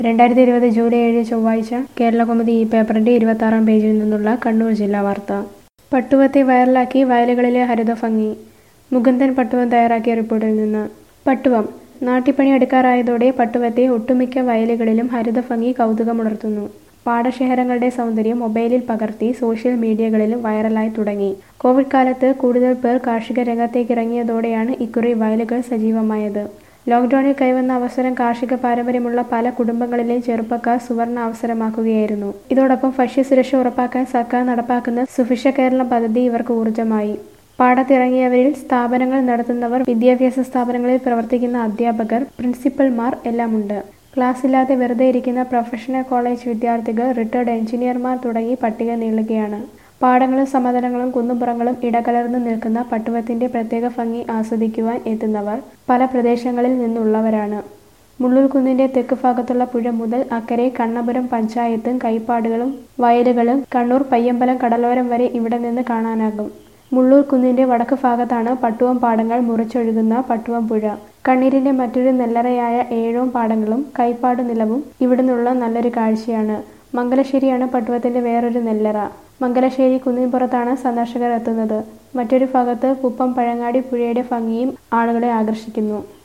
രണ്ടായിരത്തി ഇരുപത് ജൂലൈ ഏഴ് ചൊവ്വാഴ്ച കേരളകൗമുദി ഈ പേപ്പറിന്റെ ഇരുപത്താറാം പേജിൽ നിന്നുള്ള കണ്ണൂർ ജില്ലാ വാർത്ത പട്ടുവത്തെ വൈറലാക്കി വയലുകളിലെ ഹരിതഭംഗി മുകുന്ദൻ പട്ടുവം തയ്യാറാക്കിയ റിപ്പോർട്ടിൽ നിന്ന് പട്ടുവം നാട്ടിപ്പണി എടുക്കാറായതോടെ പട്ടുവത്തെ ഒട്ടുമിക്ക വയലുകളിലും ഹരിതഭംഗി കൗതുകമുണർത്തുന്നു പാടശേഖരങ്ങളുടെ സൗന്ദര്യം മൊബൈലിൽ പകർത്തി സോഷ്യൽ മീഡിയകളിലും വൈറലായി തുടങ്ങി കോവിഡ് കാലത്ത് കൂടുതൽ പേർ കാർഷിക രംഗത്തേക്ക് ഇറങ്ങിയതോടെയാണ് ഇക്കുറി വയലുകൾ സജീവമായത് ലോക്ക്ഡൌണിൽ കൈവന്ന അവസരം കാർഷിക പാരമ്പര്യമുള്ള പല കുടുംബങ്ങളിലെയും ചെറുപ്പക്കാർ സുവർണ അവസരമാക്കുകയായിരുന്നു ഇതോടൊപ്പം ഭക്ഷ്യസുരക്ഷ ഉറപ്പാക്കാൻ സർക്കാർ നടപ്പാക്കുന്ന സുഭിക്ഷ കേരളം പദ്ധതി ഇവർക്ക് ഊർജ്ജമായി പാടത്തിറങ്ങിയവരിൽ സ്ഥാപനങ്ങൾ നടത്തുന്നവർ വിദ്യാഭ്യാസ സ്ഥാപനങ്ങളിൽ പ്രവർത്തിക്കുന്ന അധ്യാപകർ പ്രിൻസിപ്പൽമാർ എല്ലാമുണ്ട് ക്ലാസ്സില്ലാതെ വെറുതെ ഇരിക്കുന്ന പ്രൊഫഷണൽ കോളേജ് വിദ്യാർത്ഥികൾ റിട്ടയർഡ് എഞ്ചിനീയർമാർ തുടങ്ങി പട്ടിക നീളുകയാണ് പാടങ്ങളും സമതലങ്ങളും കുന്നുപുറങ്ങളും ഇടകലർന്നു നിൽക്കുന്ന പട്ടുവത്തിന്റെ പ്രത്യേക ഭംഗി ആസ്വദിക്കുവാൻ എത്തുന്നവർ പല പ്രദേശങ്ങളിൽ നിന്നുള്ളവരാണ് മുള്ളൂർ കുന്നിന്റെ തെക്ക് ഭാഗത്തുള്ള പുഴ മുതൽ അക്കരെ കണ്ണപുരം പഞ്ചായത്തും കൈപ്പാടുകളും വയലുകളും കണ്ണൂർ പയ്യമ്പലം കടലോരം വരെ ഇവിടെ നിന്ന് കാണാനാകും മുള്ളൂർ കുന്നിന്റെ വടക്ക് ഭാഗത്താണ് പട്ടുവം പാടങ്ങൾ മുറിച്ചൊഴുകുന്ന പട്ടുവം പുഴ കണ്ണീരിന്റെ മറ്റൊരു നെല്ലറയായ ഏഴോം പാടങ്ങളും കൈപ്പാട് നിലവും ഇവിടുന്നുള്ള നല്ലൊരു കാഴ്ചയാണ് മംഗലശ്ശേരിയാണ് പട്ടുവത്തിന്റെ വേറൊരു നെല്ലറ മംഗലശ്ശേരി കുന്നിൻപുറത്താണ് സന്ദർശകർ എത്തുന്നത് മറ്റൊരു ഭാഗത്ത് കുപ്പം പഴങ്ങാടി പുഴയുടെ ഭംഗിയും ആളുകളെ ആകർഷിക്കുന്നു